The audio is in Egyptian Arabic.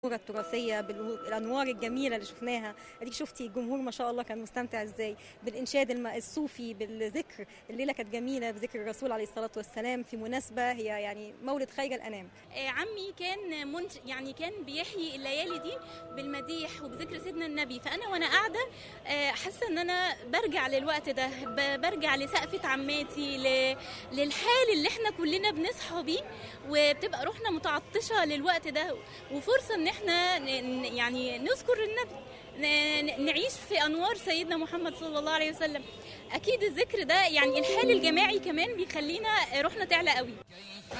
التراثيه بالانوار الجميله اللي شفناها اديك شفتي الجمهور ما شاء الله كان مستمتع ازاي بالانشاد الم- الصوفي بالذكر الليله كانت جميله بذكر الرسول عليه الصلاه والسلام في مناسبه هي يعني مولد خير الانام آه، عمي كان منت يعني كان بيحيي الليالي دي بالمديح وبذكر سيدنا النبي فانا وانا قاعده آه، حاسه ان انا برجع للوقت ده ب- برجع لسقفه عماتي ل- للحال اللي احنا كلنا بنصحى بيه وبتبقى روحنا متعطشه للوقت ده وفرصه ان احنا ن- ن- يعني نذكر النبي ن- ن- نعيش في انوار سيدنا محمد صلى الله عليه وسلم اكيد الذكر ده يعني الحال الجماعي كمان بيخلينا روحنا تعلى قوي